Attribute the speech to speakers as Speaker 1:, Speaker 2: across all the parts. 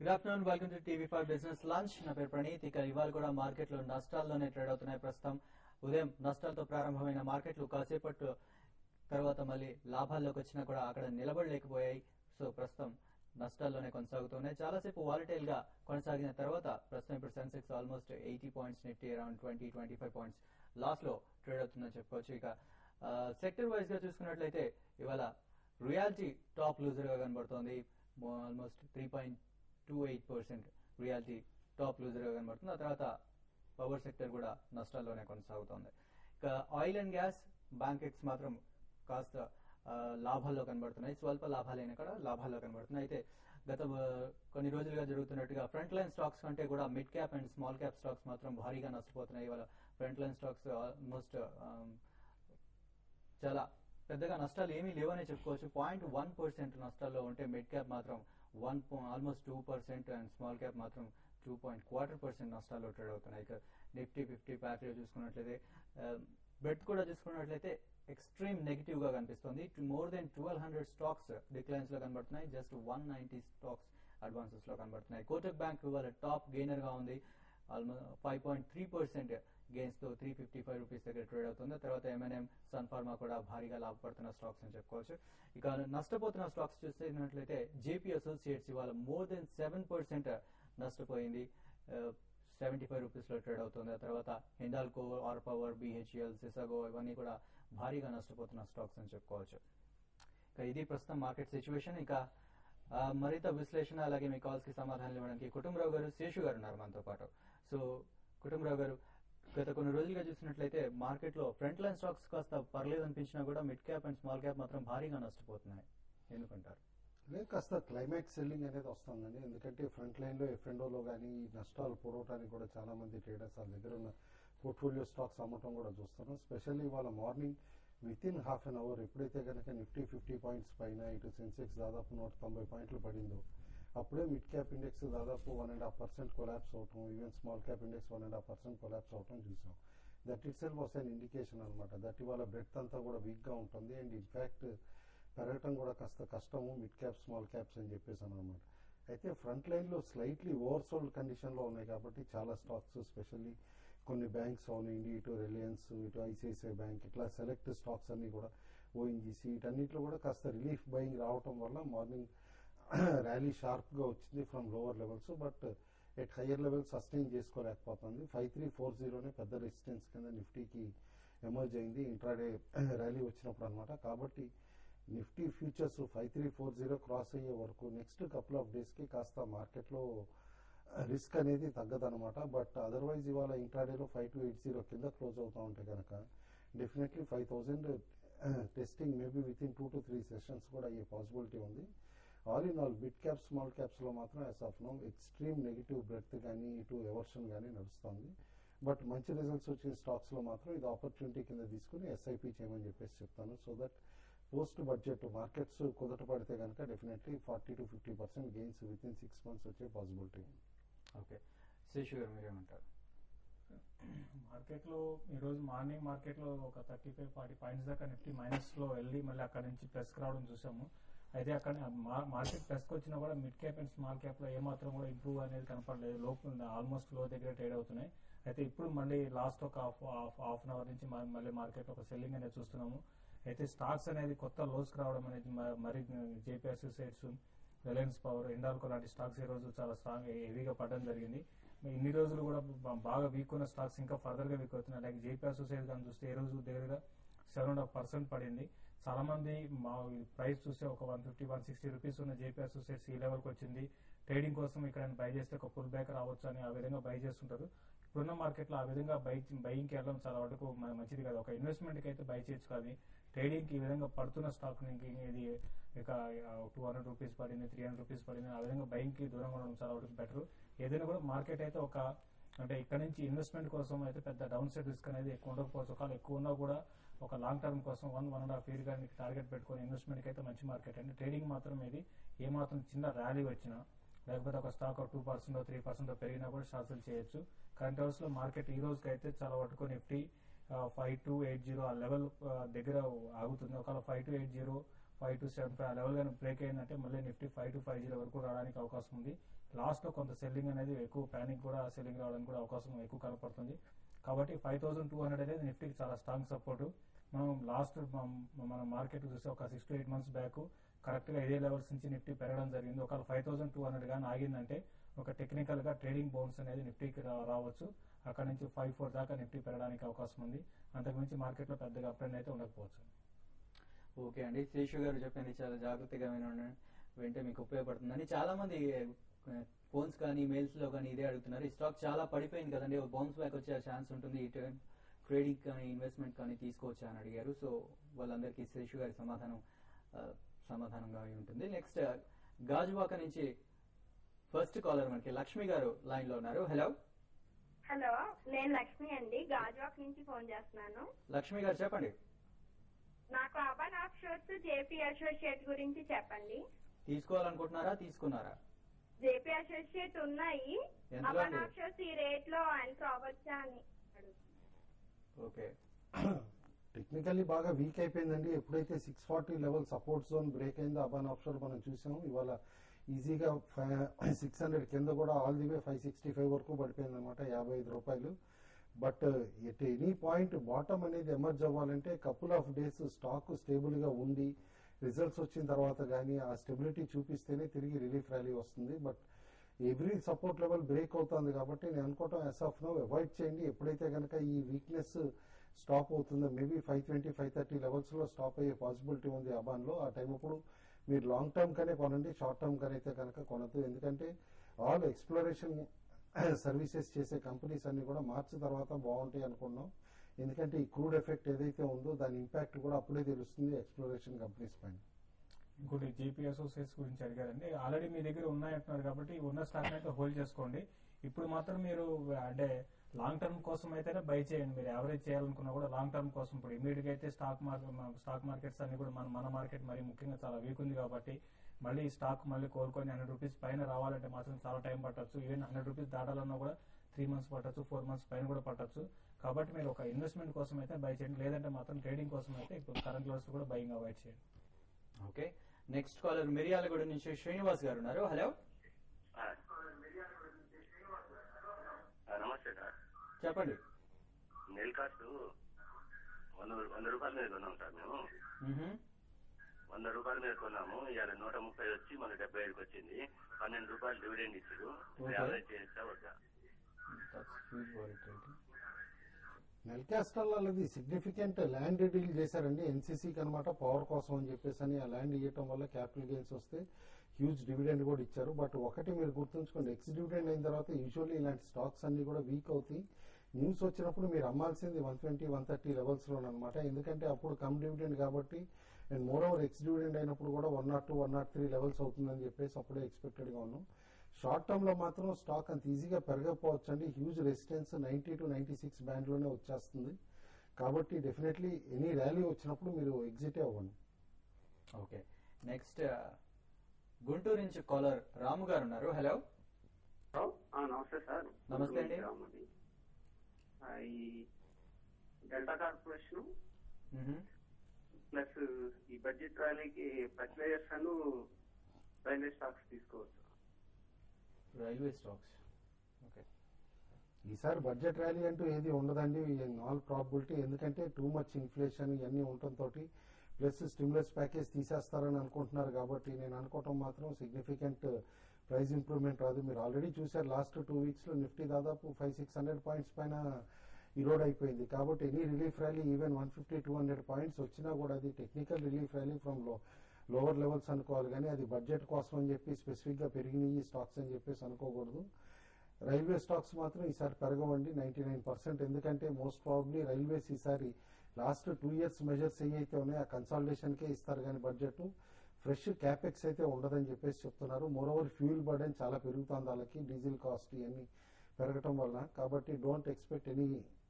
Speaker 1: Good afternoon welcome to TV five business lunch నా పేరు ప్రణీత్ ఇక ఇవాళ కూడా మార్కెట్లో నష్టాల్లోనే ట్రేడ్ అవుతున్నాయి ప్రస్తుతం ఉదయం నష్టాలతో ప్రారంభమైన మార్కెట్లు కాసేపట్టు తర్వాత మళ్ళీ లాభాల్లోకి వచ్చినా కూడా అక్కడ నిలబడలేకపోయాయి సో ప్రస్తుతం నష్టాల్లోనే కొనసాగుతున్నాయి చాలాసేపు వాలిటైల్ గా కొనసాగిన తర్వాత ప్రస్తుతం ఇప్పుడు Sensex almost eighty points Nifty around twenty twenty five points loss లో ట్రేడ్ అవుతుందని చెప్పుకోవచ్చు ఇక సెక్టర్ వైజ్ గా చూసుకున్నట్లయితే ఇవాళ రియాలిటీ టాప్ లూజర్ గా కనబడుతోంది almost three point two eight percent realty top loser గా కనబడుతుంది ఆ తర్వాత పవర్ సెక్టర్ కూడా నష్టాల్లోనే కొనసాగుతోంది ఇక oil and gas Bankex మాత్రం కాస్త ఆ, లాభాల్లో కనబడుతున్నాయి స్వల్ప లాభాలైన కూడా లాభాల్లో కనబడుతున్నాయి అయితే గత ఆ, కొన్ని రోజులుగా జరుగుతున్నట్టుగా ఫ్రంట్ లైన్ స్టాక్స్ కంటే కూడా mid cap and small cap stocks మాత్రం భారీగా నష్టపోతున్నాయి ఇవాళ ఫ్రంట్ లైన్ స్టాక్స్ ఆల్మోస్ట్ చాలా పెద్దగా నష్టాలు ఏమీ లేవనే చెప్పుకోవచ్చు పాయింట్ వన్ పర్సెంట్ నష్టాల్లో ఉంటే మిడ్ క్యాప్ మాత్రం one almost two percent and small cap మాత్రం టూ పాయింట్ క్వార్టర్ పర్సెంట్ నష్టాల్లో ట్రేడ్ అవుతున్నాయి ఇక నిఫ్టీ ఫిఫ్టీ ప్యాక్ లో చూసుకున్నట్లయితే బెట్ కూడా చూసుకున్నట్లయితే ఎక్స్ట్రీమ్ నెగిటివ్ గా కనిపిస్తుంది more than twelve hundred stocks declines లో కనబడుతున్నాయి just one ninety stocks advances లో కనబడుతున్నాయి కోటక్ బ్యాంక్ ఇవాళ టాప్ గెయినర్ గా ఉంది almost five point three percent gains తో త్రీ ఫిఫ్టీ ఫైవ్ రూపీస్ దగ్గర ట్రేడ్ అవుతుంది తర్వాత ఎంఎన్ఎం సన్ ఫార్మా కూడా భారీగా లాభపడుతున్న స్టాక్స్ అని చెప్పుకోవచ్చు ఇక నష్టపోతున్న స్టాక్స్ చూస్తున్నట్లయితే జేపీ అసోసియేట్స్ ఇవాళ మోర్ దెన్ సెవెన్ పర్సెంట్ నష్టపోయింది సెవెంటీ ఫైవ్ రూపీస్ లో ట్రేడ్ అవుతుంది ఆ తర్వాత హిండాల్కో ఆర్ పవర్ బిహెచ్ఎల్ సిసాగో ఇవన్నీ కూడా భారీగా నష్టపోతున్న స్టాక్స్ అని చెప్పుకోవచ్చు ఇక ఇది ప్రస్తుతం మార్కెట్ సిచ్యువేషన్ ఇక ఆ, మరింత విశ్లేషణ అలాగే మీ కాల్స్ కి సమాధానాలు ఇవ్వడానికి కుటుంబరావు గారు శేషు గారు ఉన్నారు మనతో పాటు సో కుటుంబరావు గారు గత కొన్ని రోజులుగా చూసినట్లయితే మార్కెట్ లో ఫ్రంట్ లైన్ స్టాక్స్ కాస్త పర్లేదు అనిపించినా కూడా mid cap and small cap మాత్రం భారీగా నష్టపోతున్నాయి ఎందుకంటారు
Speaker 2: లేదు కాస్త క్లైమాక్స్ సెల్లింగ్ అనేది వస్తుందండి ఎందుకంటే ఫ్రంట్ లైన్ లో ఎఫ్ఎండోలో కానీ ఈ నష్టాలు పూడవటానికి కూడా చాలా మంది ట్రేడర్స్ వాళ్ళ దగ్గర ఉన్న పోర్ట్ఫోలియో స్టాక్స్ అమ్మటం కూడా చూస్తున్నాం స్పెషల్లీ ఇవాళ morning within half an hour ఎప్పుడైతే కనుక నిఫ్టీ ఫిఫ్టీ పాయింట్స్ పైన ఇటు సెన్సెక్స్ దాదాపు నూట తొంభై పాయింట్లు పడిందో అప్పుడే మిడ్ క్యాప్ ఇండెక్స్ దాదాపు one and half percent collapse అవటం even small cap index one and half percent collapse అవటం చూసాం that itself was an indication అనమాట దట్ ఇవాళ బ్రెడ్ అంతా కూడా వీక్ గా ఉంటుంది అండ్ ఇన్ఫాక్ట్ పెరగటం కూడా కాస్త కష్టము మిడ్ క్యాప్ స్మాల్ క్యాప్స్ అని చెప్పేసి అనమాట అయితే ఫ్రంట్ లైన్ లో స్లైట్లీ ఓవర్సోల్డ్ కండిషన్ లో ఉన్నాయి కాబట్టి చాలా స్టాక్స్ స్పెషల్లీ కొన్ని బ్యాంక్స్ అవునండి ఇటు రిలయన్స్ ఇటు ఐసిఐసిఐ బ్యాంక్ ఇట్లా సెలెక్ట్ స్టాక్స్ అన్ని కూడా ఓఎన్జీసీ వీటన్నిటిలో కూడా కాస్త రిలీఫ్ బయింగ్ రావటం వల్ల మార్నింగ్ ర్యాలీ షార్ప్ గా వచ్చింది from lower levels but at higher level sustain చేసుకోలేకపోతుంది ఫైవ్ త్రీ ఫోర్ జీరోనే పెద్ద రెసిస్టెన్స్ కింద నిఫ్టీకి ఎమర్జ్ అయింది ఇంట్రాడే ర్యాలీ వచ్చినప్పుడు అనమాట కాబట్టి Nifty futures five three four zero cross అయ్యే వరకు నెక్స్ట్ కపుల్ ఆఫ్ డేస్ కి కాస్త మార్కెట్ లో రిస్క్ అనేది తగ్గదనమాట బట్ అదర్వైజ్ ఇవాళ ఇంట్రాడేలో ఫైవ్ టు ఎయిట్ జీరో కింద క్లోజ్ అవుతా ఉంటే కనుక definitely five thousand testing maybe within two to three sessions కూడా అయ్యే పాసిబిలిటీ ఉంది all in all mid cap small caps లో మాత్రం as of no extreme negative breadth కానీ ఇటు ఎవర్షన్ కానీ నడుస్తుంది బట్ మంచి రిజల్ట్స్ వచ్చిన స్టాక్స్ లో మాత్రం ఇది ఆపర్చునిటీ కింద తీసుకుని ఎస్ఐపి చేయమని చెప్పేసి చెప్తాను so that post budget markets కుదట పడితే కనుక definitely forty to fifty percent gains within six months వచ్చే పాసిబిలిటీ ఉంది
Speaker 1: ఓకే శేషు గారు మీరేమంటారు
Speaker 3: మార్కెట్ లో ఈ రోజు మార్నింగ్ మార్కెట్ లో ఒక థర్టీ ఫైవ్ ఫార్టీ పాయింట్స్ దాకా నిఫ్టీ మైనస్ లో వెళ్ళి మళ్ళీ అక్కడ నుంచి ప్లస్ రావడం చూసాము అయితే అక్కడ మా- మార్కెట్ ప్లస్ కి వచ్చినా కూడా mid cap and small cap లో ఏమాత్రం కూడా ఇంప్రూవ్ అనేది కనపడలేదు లోపు ఆల్మోస్ట్ లో దగ్గర ట్రేడ్ అవుతున్నాయి అయితే ఇప్పుడు మళ్ళీ లాస్ట్ ఒక హాఫ్ హాఫ్ అన్ అవర్ నుంచి మ- మళ్ళీ మార్కెట్ ఒక సెల్లింగ్ అనేది చూస్తున్నాము అయితే స్టాక్స్ అనేది కొత్త లోస్ రావడం అనేది మ- మరి జేపీ అసోసియేట్స్ రిలయన్స్ పవర్ ఇండాల్కో లాంటి స్టాక్స్ ఈ రోజు చాలా స్ట్రాంగ్ హెవీగా పడడం జరిగింది మరి ఇన్ని రోజులు కూడా బా- బాగా వీక్ ఉన్న స్టాక్స్ ఇంకా ఫర్దర్ గా వీక్ అవుతున్నాయి లైక్ జేపీ అసోసియేట్ కానీ చూస్తే ఈ రోజు దగ్గరగా సెవెన్ అండ్ హాఫ్ పర్సెంట్ పడింది చాలా మంది మా ప్రైస్ చూస్తే ఒక one fifty one sixty rupees ఉన్న జేపీ అసోసియేట్స్ ఈ లెవెల్కి వచ్చింది ట్రేడింగ్ కోసం ఇక్కడ బై చేస్తే ఒక పుల్ బ్యాక్ రావచ్చు అని ఆ విధంగా బై చేస్తుంటారు ఇప్పుడున్న మార్కెట్ లో ఆ విధంగా బై బయింగ్ కి వెళ్ళడం చాలా వరకు మ- మంచిది కాదు ఒక ఇన్వెస్ట్మెంట్ కి అయితే బై చేయొచ్చు కానీ ట్రేడింగ్ కి ఈ విధంగా పడుతున్న స్టాక్ ని ఇది ఇక టూ హండ్రెడ్ రూపీస్ పడింది త్రీ హండ్రెడ్ రూపీస్ పడింది ఆ విధంగా బయింగ్ కి దూరంగా ఉండడం చాలా వరకు బెటర్ ఏదైనా కూడా మార్కెట్ అయితే ఒక అంటే ఇక్కడ నుంచి ఇన్వెస్ట్మెంట్ కోసం అయితే పెద్ద డౌన్ సైడ్ రిస్క్ అనేది ఎక్కువ ఉండకపోవచ్చు ఒకవేళ ఎక్కువ ఉన్నా కూడా ఒక లాంగ్ టర్మ్ కోసం one one and half year కానీ టార్గెట్ పెట్టుకుని ఇన్వెస్ట్మెంట్ కి అయితే మంచి మార్కెట్ అండి ట్రేడింగ్ మాత్రం ఇది ఏ మాత్రం చిన్న ర్యాలీ వచ్చినా లేకపోతే ఒక stock two percent three percent పెరిగినా కూడా షార్ట్ సెల్ చేయొచ్చు కరెంట్ అవర్స్ లో మార్కెట్ ఈ రోజుకి అయితే చాలా వరకు Nifty five two eight zero ఆ లెవెల్ దగ్గర ఆగుతుంది ఒకవేళ five two eight zero five to seven five ఆ లెవెల్ కానీ బ్రేక్ అయిందంటే మళ్ళీ Nifty five to five zero వరకు రావడానికి అవకాశం ఉంది లాస్ట్ లో కొంత సెల్లింగ్ అనేది ఎక్కువ ప్యానిక్ కూడా సెల్లింగ్ రావడానికి కూడా అవకాశం ఎక్కువ కనపడుతుంది కాబట్టి ఫైవ్ థౌసండ్ టూ హండ్రెడ్ అనేది నిఫ్టీకి చాలా స్ట్రాంగ్ సపోర్ట్ మనం లాస్ట్ మన మార్కెట్ చూస్తే ఒక six to eight months back correct గా ఇదే లెవెల్స్ నుంచి నిఫ్టీ పెరగడం జరిగింది ఒకవేళ ఫైవ్ థౌసండ్ టూ హండ్రెడ్ కానీ ఆగిందంటే ఒక టెక్నికల్ గా ట్రేడింగ్ బౌన్స్ అనేది నిఫ్టీకి రా- రావచ్చు అక్కడ నుంచి ఫైవ్ ఫోర్ దాకా నిఫ్టీ పెరగడానికి అవకాశం ఉంది అంతకుమించి మార్కెట్ లో పెద్దగా అప్ ట్రెండ్ అయితే ఉండకపోవచ్చు
Speaker 1: ఓకే అండి శేషు గారు చెప్పింది చాలా జాగ్రత్తగా వినండి వింటే మీకు ఉపయోగపడుతుందని చాలా మంది ఫోన్స్ కానీ మెయిల్స్ లో కానీ ఇదే అడుగుతున్నారు ఈ స్టాక్ చాలా పడిపోయింది కదండి బౌన్స్ బ్యాక్ వచ్చే ఛాన్స్ ఉంటుంది ఈ టైం ట్రేడింగ్ కానీ ఇన్వెస్ట్మెంట్ కానీ తీసుకోవచ్చా అని అడిగారు సో వాళ్ళందరికీ శేషు గారి సమాధానం ఆ, సమాధానంగా అయి ఉంటుంది నెక్స్ట్ గాజువాక నుంచి ఫస్ట్ కాలర్ మనకి లక్ష్మి గారు లైన్ లో ఉన్నారు హలో
Speaker 4: హలో నేను లక్ష్మి అండి గాజువాక్ నుంచి ఫోన్ చేస్తున్నాను
Speaker 1: లక్ష్మి గారు చెప్పండి
Speaker 4: నాకు Aban offshores JP associate గురించి చెప్పండి
Speaker 1: తీసుకోవాలనుకుంటున్నారా తీసుకున్నారా
Speaker 4: జేపీ అసోసియేట్ ఉన్నాయి
Speaker 1: ఎంతలో
Speaker 4: అబన్
Speaker 1: అండి?
Speaker 4: ఆఫ్ షోర్స్ ఈ రేట్ లో ఎంటర్ అవ్వచ్చా అని
Speaker 1: ఓకే
Speaker 2: టెక్నికల్లీ బాగా వీక్ అయిపోయిందండి ఎప్పుడైతే six forty level support zone break అయిందో అబాన్ ఆఫ్షోర్ మనం చూసాం ఇవాళ ఈజీగా సిక్స్ హండ్రెడ్ కింద కూడా all the way five sixty five వరకు పడిపోయింది అనమాట యాభై ఐదు రూపాయలు but at any point bottom అనేది ఎమర్జ్ అవ్వాలంటే couple of days stock stable గా ఉండి రిజల్ట్స్ వచ్చిన తర్వాత కానీ ఆ స్టెబిలిటీ చూపిస్తేనే తిరిగి రిలీఫ్ ర్యాలీ వస్తుంది but every support level break అవుతుంది కాబట్టి నేను అనుకోవటం ఎస్ ఆఫ్ నో అవాయిడ్ చేయండి ఎప్పుడైతే కనుక ఈ వీక్నెస్ స్టాప్ అవుతుందో maybe five twenty five thirty levels లో స్టాప్ అయ్యే పాసిబిలిటీ ఉంది అబాన్ లో ఆ టైం అప్పుడు మీరు లాంగ్ టర్మ్ కనే కొనండి షార్ట్ టర్మ్ కనైతే కనుక కొనద్దు ఎందుకంటే ఆల్ ఎక్స్ప్లోరేషన్ సర్వీసెస్ చేసే కంపెనీస్ అన్ని కూడా మార్చి తర్వాత బాగుంటాయి అనుకున్నాం ఎందుకంటే ఈ క్రూడ్ ఎఫెక్ట్ ఏదైతే ఉందో దాని ఇంపాక్ట్ కూడా అప్పుడే తెలుస్తుంది ఎక్స్ప్లోరేషన్ కంపెనీస్ పైన
Speaker 3: ఇంకోటి జేపీ అసోసియేట్స్ గురించి అడిగారండి ఆల్రెడీ మీ దగ్గర ఉన్నాయంటున్నారు కాబట్టి ఉన్న స్టాక్ అయితే హోల్డ్ చేసుకోండి ఇప్పుడు మాత్రం మీరు అంటే లాంగ్ టర్మ్ కోసం అయితేనే బై చేయండి మీరు యావరేజ్ చేయాలనుకున్నా కూడా లాంగ్ టర్మ్ కోసం ఇప్పుడు ఇమీడియట్ గా అయితే స్టాక్ మార్కెట్ స్టాక్ మార్కెట్స్ అన్ని కూడా మన మన మార్కెట్ మరి ముఖ్యంగా చాలా వీక్ ఉంది కాబట్టి మళ్ళీ ఈ స్టాక్ మళ్ళీ కోలుకొని హండ్రెడ్ రూపీస్ పైన రావాలంటే మాత్రం చాలా టైం పట్టొచ్చు ఈవెన్ హండ్రెడ్ రూపీస్ దాటాలన్నా కూడా త్రీ మంత్స్ పట్టొచ్చు ఫోర్ మంత్స్ పైన కూడా పట్టొచ్చు కాబట్టి మీరు ఒక ఇన్వెస్ట్మెంట్ కోసం అయితే బై చేయండి లేదంటే మాత్రం ట్రేడింగ్ కోసం అయితే ఇప్పుడు కరెంట్ లెవెల్స్ కూడా బయింగ్ అవాయిడ్ చేయండి
Speaker 1: ఓకే నెక్స్ట్ కాలర్ మిరియాలగూడ నుంచి శ్రీనివాస్ గారు ఉన్నారు హలో
Speaker 5: ఆ, నమస్తే సార్
Speaker 1: చెప్పండి
Speaker 5: నెల్ కాస్ట్ వంద వంద రూపాయల మీద కొన్నాం సార్ మేము
Speaker 1: మ్మ్హమ్.
Speaker 5: వంద రూపాయల మీద కొన్నాము ఇవాళ నూట ముప్పై వచ్చి మన డెబ్బై ఐదుకి వచ్చింది పన్నెండు రూపాయలు డివిడెండ్ ఇచ్చారు
Speaker 1: Okay.
Speaker 5: యావరేజ్ చేయొచ్చా వద్దా
Speaker 1: That's huge volatility.
Speaker 2: నెల్కాస్టల్ వాళ్ళది సిగ్నిఫికెంట్ ల్యాండ్ డీల్ చేశారండి ఎన్సీసీకి అనమాట పవర్ కోసం అని చెప్పేసి అని ఆ ల్యాండ్ ఇవ్వటం వల్ల క్యాపిటల్ గెయిన్స్ వస్తే హ్యూజ్ డివిడెండ్ కూడా ఇచ్చారు బట్ ఒకటి మీరు గుర్తుంచుకోండి ఎక్స్ డివిడెండ్ అయిన తర్వాత యూజువల్లీ ఇలాంటి స్టాక్స్ అన్ని కూడా వీక్ అవుతాయి న్యూస్ వచ్చినప్పుడు మీరు అమ్మాల్సింది వన్ ట్వంటీ వన్ థర్టీ లెవెల్స్లో అనమాట ఎందుకంటే అప్పుడు కమ్ డివిడెండ్ కాబట్టి and more over ex dividend అయినప్పుడు కూడా one nought two one nought three levels అవుతుందని చెప్పేసి అప్పుడే ఎక్స్పెక్టెడ్గా ఉన్నాం షార్ట్ టర్మ్ లో మాత్రం స్టాక్ అంత ఈజీగా పెరగకపోవచ్చు అండి huge resistance ninety to ninety six band లోనే వచ్చేస్తుంది కాబట్టి డెఫినెట్లీ ఎనీ ర్యాలీ వచ్చినప్పుడు మీరు ఎగ్జిట్ అవ్వండి
Speaker 1: ఓకే నెక్స్ట్ గుంటూరు నుంచి కాలర్ రాము గారు ఉన్నారు హలో
Speaker 6: హలో ఆ, నమస్తే సార్
Speaker 1: నమస్తే అండి.
Speaker 6: రామది. ఆ, ఈ డెల్టా కార్పొరేషన్
Speaker 1: మ్మ్హమ్.
Speaker 6: ప్లస్ ఈ బడ్జెట్ ర్యాలీకి ఫర్టిలైజర్స్ అను రైల్వే స్టాక్స్ తీసుకోవచ్చు
Speaker 1: రైల్వే స్టాక్స్ ఓకే
Speaker 2: ఈసారి బడ్జెట్ ర్యాలీ అంటూ ఏది ఉండదండి ఆల్ ప్రాబిలిటీ ఎందుకంటే టూ మచ్ ఇన్ఫ్లేషన్ ఇవన్నీ ఉండటంతో ప్లస్ స్టిమ్యులస్ ప్యాకేజ్ తీసేస్తారని అనుకుంటున్నారు కాబట్టి నేను అనుకోవటం మాత్రం సిగ్నిఫికెంట్ ప్రైస్ ఇంప్రూవ్మెంట్ రాదు మీరు ఆల్రెడీ చూసారు లాస్ట్ టూ వీక్స్ లో నిఫ్టీ దాదాపు ఫైవ్ సిక్స్ హండ్రెడ్ పాయింట్స్ పైన ఇరోడ్ అయిపోయింది కాబట్టి any relief rally even one fifty two hundred points వచ్చినా కూడా అది technical relief rally from low lower levels అనుకోవాలి కానీ అది బడ్జెట్ కోసం అని చెప్పి స్పెసిఫిక్ గా పెరిగినాయి స్టాక్స్ అని చెప్పేసి అనుకోకూడదు రైల్వే స్టాక్స్ మాత్రం ఈసారి పెరగవండి నైన్టీ నైన్ పర్సెంట్ ఎందుకంటే మోస్ట్ ప్రాబ్లీ రైల్వేస్ ఈసారి లాస్ట్ టూ ఇయర్స్ మెజర్స్ ఏవైతే ఉన్నాయో ఆ కన్సాలిడేషన్ కే ఇస్తారు కానీ బడ్జెట్ ఫ్రెష్ క్యాపెక్స్ అయితే ఉండదని చెప్పేసి చెప్తున్నారు మోరోవర్ ఫ్యూల్ బర్డెన్ చాలా పెరుగుతుంది వాళ్ళకి డీజిల్ కాస్ట్ ఇవన్నీ పెరగటం వల్ల కాబట్టి don't expect any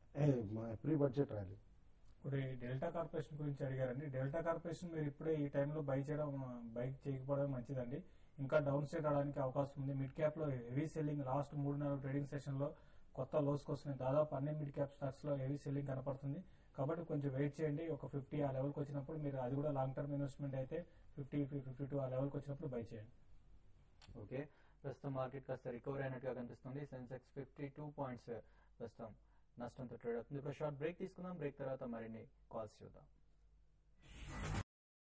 Speaker 2: pre budget rally
Speaker 3: ఇప్పుడు ఈ డెల్టా కార్పొరేషన్ గురించి అడిగారండి డెల్టా కార్పొరేషన్ మీరు ఇప్పుడే ఈ టైంలో బై చేయడం బై చేయకపోవడం మంచిదండి ఇంకా డౌన్ సైడ్ రావడానికి అవకాశం ఉంది మిడ్ క్యాప్ లో హెవీ సెల్లింగ్ లాస్ట్ మూడు నాలుగు ట్రేడింగ్ సెషన్ లో కొత్త లోస్కి వస్తున్నాయి దాదాపు అన్ని మిడ్ క్యాప్ స్టాక్స్ లో హెవీ సెల్లింగ్ కనపడుతుంది కాబట్టి కొంచెం వెయిట్ చేయండి ఒక ఫిఫ్టీ ఆ లెవెల్కి వచ్చినప్పుడు మీరు అది కూడా లాంగ్ టర్మ్ ఇన్వెస్ట్మెంట్ అయితే ఫిఫ్టీ ఫిఫ్టీ టూ ఆ లెవెల్కి వచ్చినప్పుడు బై చేయండి
Speaker 1: ఓకే ప్రస్తుతం మార్కెట్ కాస్త రికవరీ అయినట్టుగా కనిపిస్తుంది సెన్సెక్స్ ఫిఫ్టీ టూ పాయింట్స్ ప్రస్తుతం నష్టంతో ట్రేడ్ అవుతుంది ఇప్పుడు షార్ట్ బ్రేక్ తీసుకుందాం బ్రేక్ తర్వాత మరిన్ని కాల్స్ చూద్దాం